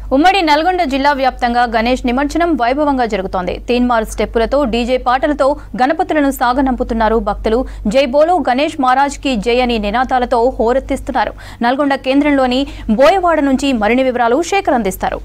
ఉమ్మడి నల్గొండ జిల్లా వ్యాప్తంగా గణేష్ నిమజ్జనం వైభవంగా జరుగుతోంది తీన్మార్ స్టెప్పులతో డీజే పాటలతో గణపతులను సాగనంపుతున్నారు భక్తులు జై బోలో గణేష్ మహారాజ్ కి జై అని నినాదాలతో హోరెత్తిస్తున్నారు నల్గొండ కేంద్రంలోని బోయవాడ నుంచి మరిన్ని వివరాలు శేఖర్ అందిస్తారు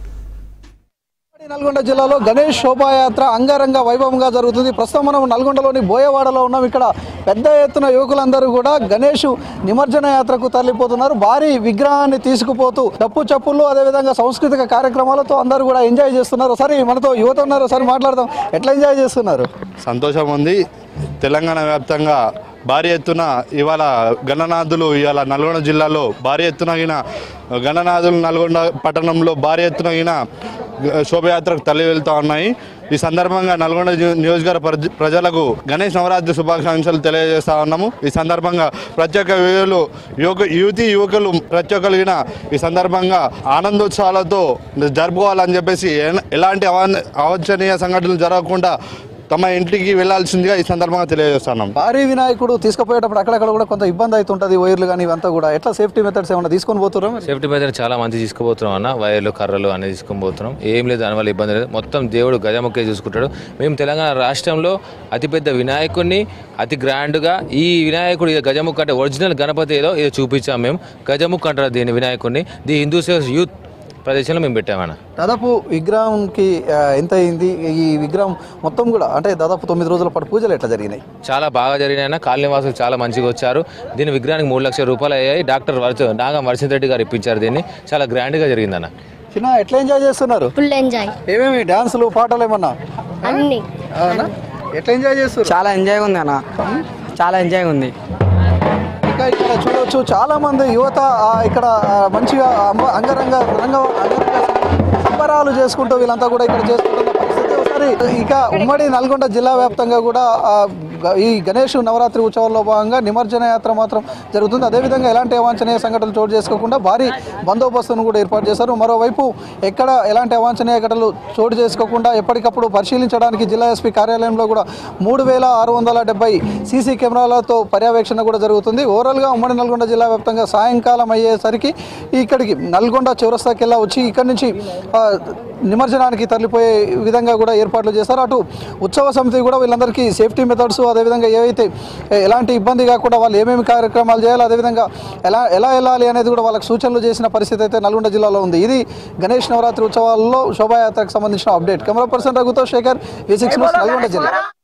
నల్గొండ జిల్లాలో గణేష్ శోభాయాత్ర అంగరంగ వైభవంగా జరుగుతుంది ప్రస్తుతం మనం నల్గొండలోని బోయవాడలో ఉన్నాం ఇక్కడ పెద్ద ఎత్తున యువకులందరూ కూడా గణేష్ నిమజ్జన యాత్రకు తరలిపోతున్నారు భారీ విగ్రహాన్ని తీసుకుపోతూ డప్పు చప్పుళ్ళు అదేవిధంగా సాంస్కృతిక కార్యక్రమాలతో అందరూ కూడా ఎంజాయ్ చేస్తున్నారు సరే మనతో యువత ఉన్నారు సరే మాట్లాడదాం ఎట్లా ఎంజాయ్ చేస్తున్నారు సంతోషం ఉంది తెలంగాణ వ్యాప్తంగా భారీ ఎత్తున ఇవాళ గణనాథులు ఇవాళ నల్గొండ జిల్లాలో భారీ ఎత్తున గిన గణనాథులు నల్గొండ పట్టణంలో భారీ ఎత్తున గిన శోభయాత్రకు తల్లి వెళ్తూ ఉన్నాయి ఈ సందర్భంగా నల్గొండ జి- నియోజకవర్గ ప్రజ- ప్రజలకు గణేష్ నవరాత్రి శుభాకాంక్షలు తెలియజేస్తా ఉన్నాము ఈ సందర్భంగా ప్రత్యేక యువకులు యువక యువతి యువకులు ప్రతి ఒక్కరు గిన ఈ సందర్భంగా ఆనందోత్సవాలతో జరుపుకోవాలని చెప్పేసి ఎన- ఎలాంటి అవాన్- అవాంఛనీయ సంఘటనలు జరగకుండా తమ ఇంటికి వెళ్లాల్సిందిగా ఈ సందర్భంగా తెలియజేస్తున్నాం భారీ వినాయకుడు తీసుకుపోయేటప్పుడు అక్కడక్కడ కూడా కొంత ఇబ్బంది అవుతుంటుంది వైర్లు కానీ ఇవంతా కూడా ఎట్లా సేఫ్టీ మెథడ్స్ ఏమైనా తీసుకొని పోతున్నాం సేఫ్టీ మెథడ్ చాలా మంచి తీసుకుపోతున్నాం అన్న వైర్లు కర్రలు అన్ని తీసుకొని పోతున్నాం ఏం లేదు దానివల్ల ఇబ్బంది లేదు మొత్తం దేవుడు గజముఖే చూసుకుంటాడు మేము తెలంగాణ రాష్ట్రంలో అతిపెద్ద వినాయకుడిని అతి గ్రాండ్గా ఈ వినాయకుడు ఇది గజముఖ అంటే ఒరిజినల్ గణపతి ఏదో ఇది చూపించాం మేము గజముఖ అంటారు దీని వినాయకుడిని ది హిందూ సేవ్స్ యూత్ ప్రదేశంలో మేము పెట్టామన్న దాదాపు విగ్రహంకి ఆ, ఎంత అయింది ఈ విగ్రహం మొత్తం కూడా అంటే దాదాపు తొమ్మిది రోజుల పాటు పూజలు ఎట్లా జరిగినాయి చాలా బాగా జరిగినాయన్న కాలనీవాసులు చాలా మంచిగా వచ్చారు దీని విగ్రహానికి మూడు లక్షల రూపాయలు అయ్యాయి డాక్టర్ వర్చ నాగం వర్షిత్ రెడ్డి గారు ఇప్పించారు దీన్ని చాలా గ్రాండ్గా జరిగిందన్న చిన్న ఎట్లా ఎంజాయ్ చేస్తున్నారు ఫుల్ ఎంజాయ్ ఏమేమి డాన్సులు పాటలు ఏమన్నా అన్ని అవునా? ఎట్లా ఎంజాయ్ చేస్తారు చాలా ఎంజాయ్ ఉంది అన్న చాలా ఎంజాయ్ ఉంది ఇంకా ఇక్కడ చూడొచ్చు చాలా మంది యువత ఆ, ఇక్కడ ఆ, మంచిగా అంబ- అంగరంగ రంగ అంగరంగ సంబరాలు చేసుకుంటూ వీళ్ళంతా కూడా ఇక్కడ చేసుకుంటున్న పరిస్థితి ఒకసారి ఇక ఉమ్మడి నల్గొండ జిల్లా వ్యాప్తంగా కూడా ఆ, గ- ఈ గణేష్ నవరాత్రి ఉత్సవాల్లో భాగంగా నిమజ్జన యాత్ర మాత్రం జరుగుతుంది అదేవిధంగా ఎలాంటి అవాంఛనీయ సంఘటనలు చోటు చేసుకోకుండా భారీ బందోబస్తును కూడా ఏర్పాటు చేశారు మరోవైపు ఎక్కడ ఎలాంటి అవాంఛనీయ ఘటనలు చోటు చేసుకోకుండా ఎప్పటికప్పుడు పరిశీలించడానికి జిల్లా ఎస్పీ కార్యాలయంలో కూడా మూడు వేల ఆరు వందల డెబ్బై సీసీ కెమెరాలతో పర్యవేక్షణ కూడా జరుగుతుంది ఓవరాల్గా ఉమ్మడి నల్గొండ జిల్లా వ్యాప్తంగా సాయంకాలం అయ్యేసరికి ఇక్కడికి నల్గొండ చౌరస్తాకెల్లా వచ్చి ఇక్కడి నుంచి ఆ, నిమజ్జనానికి తరలిపోయే విధంగా కూడా ఏర్పాట్లు చేశారు అటు ఉత్సవ సమితి కూడా వీళ్ళందరికీ సేఫ్టీ మెథడ్స్ అదేవిధంగా ఏవైతే ఎలాంటి ఇబ్బంది కాకుండా వాళ్ళు ఏమేమి కార్యక్రమాలు చేయాలి అదేవిధంగా ఎలా ఎలా వెళ్ళాలి అనేది కూడా వాళ్ళకి సూచనలు చేసిన పరిస్థితి అయితే నల్గొండ జిల్లాలో ఉంది ఇది గణేష్ నవరాత్రి ఉత్సవాల్లో శోభాయాత్రకు సంబంధించిన అప్డేట్ కెమెరా పర్సన్ రఘుతో శేఖర్ ఏ సిక్స్ నల్గొండ జిల్లా